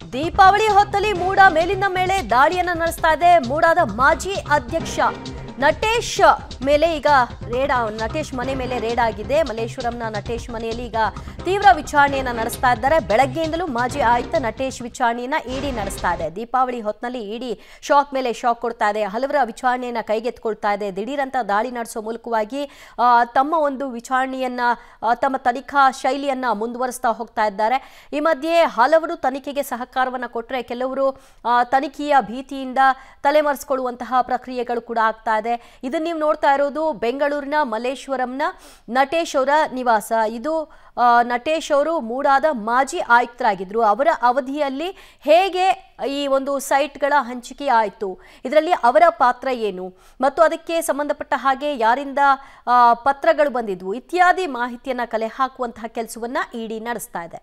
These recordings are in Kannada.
ದೀಪಾವಳಿ ಹೊತ್ತಲ್ಲಿ ಮೂಡ ಮೇಲಿಂದ ಮೇಲೆ ದಾಳಿಯನ್ನ ನಡೆಸ್ತಾ ಇದೆ ಮೂಡಾದ ಮಾಜಿ ಅಧ್ಯಕ್ಷ ನಟೇಶ್ ಮೇಲೆ ಈಗ ರೇಡ್ ಆ- ನಟೇಶ್ ಮನೆ ಮೇಲೆ ರೇಡ್ ಆಗಿದೆ ಮಲ್ಲೇಶ್ವರಂನ ನಟೇಶ್ ಮನೆಯಲ್ಲಿ ಈಗ ತೀವ್ರ ವಿಚಾರಣೆಯನ್ನ ನಡೆಸ್ತಾ ಇದ್ದಾರೆ ಬೆಳಗ್ಗೆಯಿಂದಲೂ ಮಾಜಿ ಆಯುಕ್ತ ನಟೇಶ್ ವಿಚಾರಣೆಯನ್ನ ಇಡಿ ನಡೆಸ್ತಾ ಇದೆ ದೀಪಾವಳಿ ಹೊತ್ತಿನಲ್ಲಿ ಇಡಿ ಶಾಕ್ ಮೇಲೆ ಶಾಕ್ ಕೊಡ್ತಾ ಇದೆ ಹಲವರ ವಿಚಾರಣೆಯನ್ನ ಕೈಗೆತ್ಕೊಳ್ತಾ ಇದೆ ದಿಢೀರಂತ ದಾಳಿ ನಡೆಸೋ ಮೂಲಕವಾಗಿ ಆ, ತಮ್ಮ ಒಂದು ವಿಚಾರಣೆಯನ್ನ ಆ, ತಮ್ಮ ತನಿಖಾ ಶೈಲಿಯನ್ನ ಮುಂದುವರಿಸ್ತಾ ಹೋಗ್ತಾ ಇದ್ದಾರೆ ಈ ಮಧ್ಯೆ ಹಲವರು ತನಿಖೆಗೆ ಸಹಕಾರವನ್ನ ಕೊಟ್ಟರೆ ಕೆಲವರು ಆ, ತನಿಖೆಯ ಭೀತಿಯಿಂದ ತಲೆಮರೆಸಿಕೊಳ್ಳುವಂತಹ ಪ್ರಕ್ರಿಯೆಗಳು ಕೂಡ ಆಗ್ತಾ ಇದೆ ಇದನ್ನ ನೀವು ನೋಡ್ತಾ ಇರೋದು ಬೆಂಗಳೂರಿನ ಮಲ್ಲೇಶ್ವರಂನ ನಟೇಶ್ ಅವರ ನಿವಾಸ ಇದು ಆ, ನಟೇಶ್ ಅವರು ಮೂಡಾದ ಮಾಜಿ ಆಯುಕ್ತರಾಗಿದ್ರು ಅವರ ಅವಧಿಯಲ್ಲಿ ಹೇಗೆ ಈ ಒಂದು ಸೈಟ್ಗಳ ಹಂಚಿಕೆ ಆಯಿತು ಇದರಲ್ಲಿ ಅವರ ಪಾತ್ರ ಏನು ಮತ್ತು ಅದಕ್ಕೆ ಸಂಬಂಧಪಟ್ಟ ಹಾಗೆ ಯಾರಿಂದ ಆ, ಪತ್ರಗಳು ಬಂದಿದ್ವು ಇತ್ಯಾದಿ ಮಾಹಿತಿಯನ್ನ ಕಲೆ ಹಾಕುವಂತಹ ಕೆಲಸವನ್ನ ಇಡಿ ನಡೆಸ್ತಾ ಇದೆ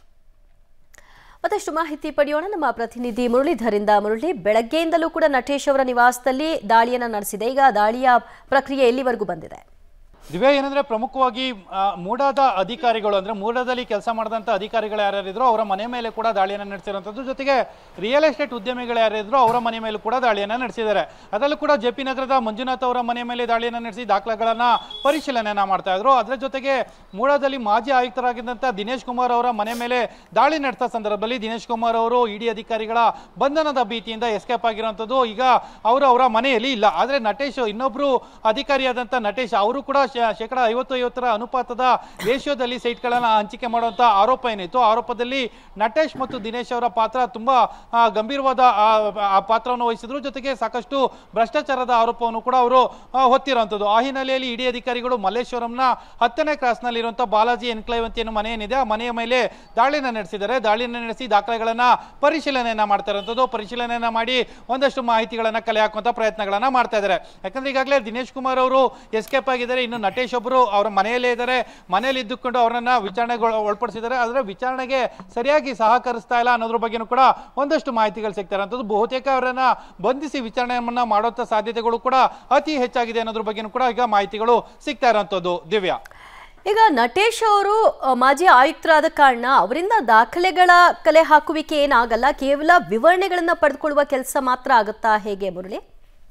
ಮತ್ತಷ್ಟು ಮಾಹಿತಿ ಪಡೆಯೋಣ ನಮ್ಮ ಪ್ರತಿನಿಧಿ ಮುರಳೀಧರಿಂದ ಮುರಳಿ ಬೆಳಗ್ಗೆಯಿಂದಲೂ ಕೂಡ ನಟೇಶ್ ಅವರ ನಿವಾಸದಲ್ಲಿ ದಾಳಿಯನ್ನ ನಡೆಸಿದೆ ಈಗ ದಾಳಿಯ ಪ್ರಕ್ರಿಯೆ ಎಲ್ಲಿವರೆಗೂ ಬಂದಿದೆ ದಿವ್ಯಾ ಏನಂದ್ರೆ ಪ್ರಮುಖವಾಗಿ ಆ, ಮೂಡಾದ ಅಧಿಕಾರಿಗಳು ಅಂದ್ರೆ ಮೂಡಾದಲ್ಲಿ ಕೆಲಸ ಮಾಡಿದಂಥ ಅಧಿಕಾರಿಗಳು ಯಾರ್ಯಾರಿದ್ರು ಅವರ ಮನೆ ಮೇಲೆ ಕೂಡ ದಾಳಿಯನ್ನು ನಡೆಸಿರುವಂಥದ್ದು ಜೊತೆಗೆ ರಿಯಲ್ ಎಸ್ಟೇಟ್ ಉದ್ಯಮಿಗಳು ಯಾರಿದ್ರು ಅವರ ಮನೆ ಮೇಲೂ ಕೂಡ ದಾಳಿಯನ್ನು ನಡೆಸಿದ್ದಾರೆ ಅದರಲ್ಲೂ ಕೂಡ ಜೆ ಪಿ ನಗರದ ಮಂಜುನಾಥ್ ಅವರ ಮನೆ ಮೇಲೆ ದಾಳಿಯನ್ನು ನಡೆಸಿ ದಾಖಲೆಗಳನ್ನ ಪರಿಶೀಲನೆಯನ್ನ ಮಾಡ್ತಾ ಇದ್ರು ಅದರ ಜೊತೆಗೆ ಮೂಡಾದಲ್ಲಿ ಮಾಜಿ ಆಯುಕ್ತರಾಗಿದ್ದಂಥ ದಿನೇಶ್ ಕುಮಾರ್ ಅವರ ಮನೆ ಮೇಲೆ ದಾಳಿ ನಡೆಸಿದ ಸಂದರ್ಭದಲ್ಲಿ ದಿನೇಶ್ ಕುಮಾರ್ ಅವರು ಇಡಿ ಅಧಿಕಾರಿಗಳ ಬಂಧನದ ಭೀತಿಯಿಂದ ಎಸ್ಕೇಪ್ ಆಗಿರುವಂಥದ್ದು ಈಗ ಅವರು ಅವರ ಮನೆಯಲ್ಲಿ ಇಲ್ಲ ಆದರೆ ನಟೇಶ್ ಇನ್ನೊಬ್ರು ಅಧಿಕಾರಿಯಾದಂಥ ನಟೇಶ್ ಅವರು ಕೂಡ ಶೇ- ಶೇಕಡ ಐವತ್ತು ಐವತ್ತರ ಅನುಪಾತದ ರೇಷಿಯೋದಲ್ಲಿ ಸೈಟ್ಗಳನ್ನು ಹಂಚಿಕೆ ಮಾಡುವಂಥ ಆರೋಪ ಏನಿತ್ತು ಆರೋಪದಲ್ಲಿ ನಟೇಶ್ ಮತ್ತು ದಿನೇಶ್ ಅವರ ಪಾತ್ರ ತುಂಬಾ ಆ, ಗಂಭೀರವಾದ ಆ, ಆ ಪಾತ್ರವನ್ನು ವಹಿಸಿದ್ರು ಜೊತೆಗೆ ಸಾಕಷ್ಟು ಭ್ರಷ್ಟಾಚಾರದ ಆರೋಪವನ್ನು ಕೂಡ ಅವರು ಆ, ಹೊತ್ತಿರುವಂಥದ್ದು ಆ ಹಿನ್ನೆಲೆಯಲ್ಲಿ ಇಡಿ ಅಧಿಕಾರಿಗಳು ಮಲ್ಲೇಶ್ವರಂನ ಹತ್ತನೇ ಕ್ರಾಸ್ನಲ್ಲಿರುವಂಥ ಬಾಲಾಜಿ ಎನ್ಕ್ಲೇವ್ ಅಂತ ಏನು ಮನೆ ಏನಿದೆ ಆ ಮನೆಯ ಮೇಲೆ ದಾಳಿನ ನಡೆಸಿದ್ದಾರೆ ದಾಳಿನ ನಡೆಸಿ ದಾಖಲೆಗಳನ್ನ ಪರಿಶೀಲನೆಯನ್ನ ಮಾಡ್ತಾ ಇರುವಂಥದ್ದು ಪರಿಶೀಲನೆಯನ್ನ ಮಾಡಿ ಒಂದಷ್ಟು ಮಾಹಿತಿಗಳನ್ನ ಕಲೆ ಹಾಕುವಂತ ಪ್ರಯತ್ನಗಳನ್ನ ಮಾಡ್ತಾ ಇದ್ದಾರೆ ಯಾಕಂದ್ರೆ ಈಗಾಗಲೇ ದಿನೇಶ್ ಕುಮಾರ್ ಅವರು ಎಸ್ಕೇಪ್ ಆಗಿದ್ದಾರೆ ಇನ್ನು ನಟೇಶ್ ಒಬ್ಬರು ಅವರ ಮನೆಯಲ್ಲೇ ಇದ್ದಾರೆ ಮನೆಯಲ್ಲಿ ಇದ್ದುಕೊಂಡು ಅವರನ್ನ ವಿಚಾರಣೆಗೆ ಒಳ- ಒಳಪಡಿಸಿದ್ದಾರೆ ಆದರೆ ವಿಚಾರಣೆಗೆ ಸರಿಯಾಗಿ ಸಹಕರಿಸ್ತಾ ಇಲ್ಲ ಅನ್ನೋದ್ರ ಬಗ್ಗೆನೂ ಕೂಡ ಒಂದಷ್ಟು ಮಾಹಿತಿಗಳು ಸಿಗ್ತಾ ಇರುವಂಥದ್ದು ಬಹುತೇಕ ಅವರನ್ನ ಬಂಧಿಸಿ ವಿಚಾರಣೆಯನ್ನ ಮಾಡುವಂತ ಸಾಧ್ಯತೆಗಳು ಕೂಡ ಅತಿ ಹೆಚ್ಚಾಗಿದೆ ಅನ್ನೋದ್ರ ಬಗ್ಗೆನೂ ಕೂಡ ಈಗ ಮಾಹಿತಿಗಳು ಸಿಗ್ತಾ ಇರುವಂಥದ್ದು ದಿವ್ಯಾ ಈಗ ನಟೇಶ್ ಅವರು ಅ, ಮಾಜಿ ಆಯುಕ್ತರಾದ ಕಾರಣ ಅವರಿಂದ ದಾಖಲೆಗಳ ಕಲೆ ಹಾಕುವಿಕೆ ಏನಾಗಲ್ಲ ಕೇವಲ ವಿವರಣೆಗಳನ್ನ ಪಡೆದುಕೊಳ್ಳುವ ಕೆಲಸ ಮಾತ್ರ ಆಗುತ್ತಾ ಹೇಗೆ ಮುರಳಿ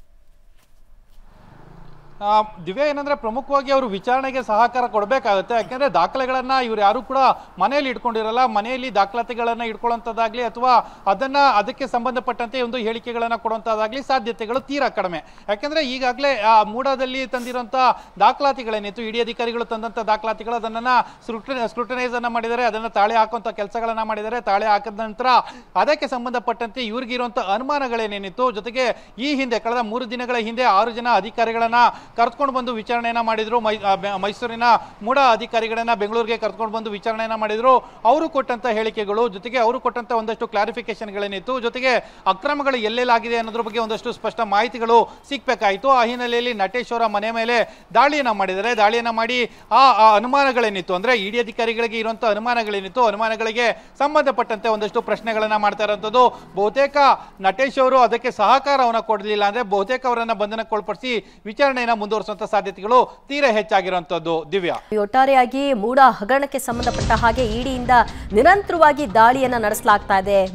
ಆ, ದಿವ್ಯಾ ಏನಂದ್ರೆ ಪ್ರಮುಖವಾಗಿ ಅವರು ವಿಚಾರಣೆಗೆ ಸಹಕಾರ ಕೊಡಬೇಕಾಗುತ್ತೆ ಯಾಕೆಂದ್ರೆ ದಾಖಲೆಗಳನ್ನ ಇವ್ರು ಯಾರು ಕೂಡ ಮನೆಯಲ್ಲಿ ಇಟ್ಕೊಂಡಿರಲ್ಲ ಮನೆಯಲ್ಲಿ ದಾಖಲಾತಿಗಳನ್ನ ಇಟ್ಕೊಳ್ಳುವಂಥದ್ದಾಗ್ಲಿ ಅಥವಾ ಅದನ್ನ ಅದಕ್ಕೆ ಸಂಬಂಧಪಟ್ಟಂತೆ ಒಂದು ಹೇಳಿಕೆಗಳನ್ನ ಕೊಡುವಂಥದ್ದಾಗ್ಲಿ ಸಾಧ್ಯತೆಗಳು ತೀರಾ ಕಡಿಮೆ ಯಾಕೆಂದ್ರೆ ಈಗಾಗಲೇ ಆ ಮೂಡಾದಲ್ಲಿ ತಂದಿರುವಂಥ ದಾಖಲಾತಿಗಳೇನಿತ್ತು ಇಡಿ ಅಧಿಕಾರಿಗಳು ತಂದಂಥ ದಾಖಲಾತಿಗಳು ಅದನ್ನ ಸ್ಕ್ರೂಟನೈಸ್ ಅನ್ನ ಮಾಡಿದ್ದಾರೆ ಅದನ್ನ ತಾಳೆ ಹಾಕುವಂಥ ಕೆಲಸಗಳನ್ನ ಮಾಡಿದ್ದಾರೆ ತಾಳೆ ಹಾಕಿದ ನಂತರ ಅದಕ್ಕೆ ಸಂಬಂಧಪಟ್ಟಂತೆ ಇವ್ರಿಗಿರುವಂಥ ಅನುಮಾನಗಳೇನೇನಿತ್ತು ಜೊತೆಗೆ ಈ ಹಿಂದೆ ಕಳೆದ ಮೂರು ದಿನಗಳ ಹಿಂದೆ ಆರು ಜನ ಅಧಿಕಾರಿಗಳನ್ನ ಕರೆದುಕೊಂಡು ಬಂದು ವಿಚಾರಣೆಯನ್ನ ಮಾಡಿದ್ರು ಮೈ ಆ, ಬೆ- ಮೈಸೂರಿನ ಮೂಡ ಅಧಿಕಾರಿಗಳನ್ನ ಬೆಂಗಳೂರಿಗೆ ಕರೆದುಕೊಂಡು ಬಂದು ವಿಚಾರಣೆಯನ್ನ ಮಾಡಿದ್ರು ಅವರು ಕೊಟ್ಟಂತ ಹೇಳಿಕೆಗಳು ಜೊತೆಗೆ ಅವರು ಕೊಟ್ಟಂತ ಒಂದಷ್ಟು ಕ್ಲಾರಿಫಿಕೇಶನ್ಗಳೇನಿತ್ತು ಜೊತೆಗೆ ಅಕ್ರಮಗಳು ಎಲ್ಲೆಲ್ಲಾಗಿದೆ ಅನ್ನೋದ್ರ ಬಗ್ಗೆ ಒಂದಷ್ಟು ಸ್ಪಷ್ಟ ಮಾಹಿತಿಗಳು ಸಿಕ್ಬೇಕಾಯಿತು ಆ ಹಿನ್ನೆಲೆಯಲ್ಲಿ ನಟೇಶ್ ಅವರ ಮನೆ ಮೇಲೆ ದಾಳಿಯನ್ನ ಮಾಡಿದ್ದಾರೆ ದಾಳಿಯನ್ನ ಮಾಡಿ ಆ ಆ ಅನುಮಾನಗಳೇನಿತ್ತು ಅಂದ್ರೆ ಇಡಿ ಅಧಿಕಾರಿಗಳಿಗೆ ಇರುವಂತ ಅನುಮಾನಗಳೇನಿತ್ತು ಅನುಮಾನಗಳಿಗೆ ಸಂಬಂಧಪಟ್ಟಂತೆ ಒಂದಷ್ಟು ಪ್ರಶ್ನೆಗಳನ್ನ ಮಾಡ್ತಾ ಇರುವಂತದ್ದು ಬಹುತೇಕ ನಟೇಶ್ ಅವರು ಅದಕ್ಕೆ ಸಹಕಾರವನ್ನ ಕೊಡಲಿಲ್ಲ ಅಂದ್ರೆ ಬಹುತೇಕ ಅವರನ್ನ ಬಂಧನಕ್ಕೊಳಪಡಿಸಿ ವಿಚಾರಣೆಯನ್ನ ಮುಂದುವರಿಸುವಂತ ಸಾಧ್ಯತೆಗಳು ತೀರಾ ಹೆಚ್ಚಾಗಿರುವಂತದ್ದು ದಿವ್ಯಾ ಒಟ್ಟಾರೆಯಾಗಿ ಮೂಡ ಹಗರಣಕ್ಕೆ ಸಂಬಂಧಪಟ್ಟ ಹಾಗೆ ಇಡಿಯಿಂದ ನಿರಂತರವಾಗಿ ದಾಳಿಯನ್ನ ನಡೆಸಲಾಗ್ತಾ ಇದೆ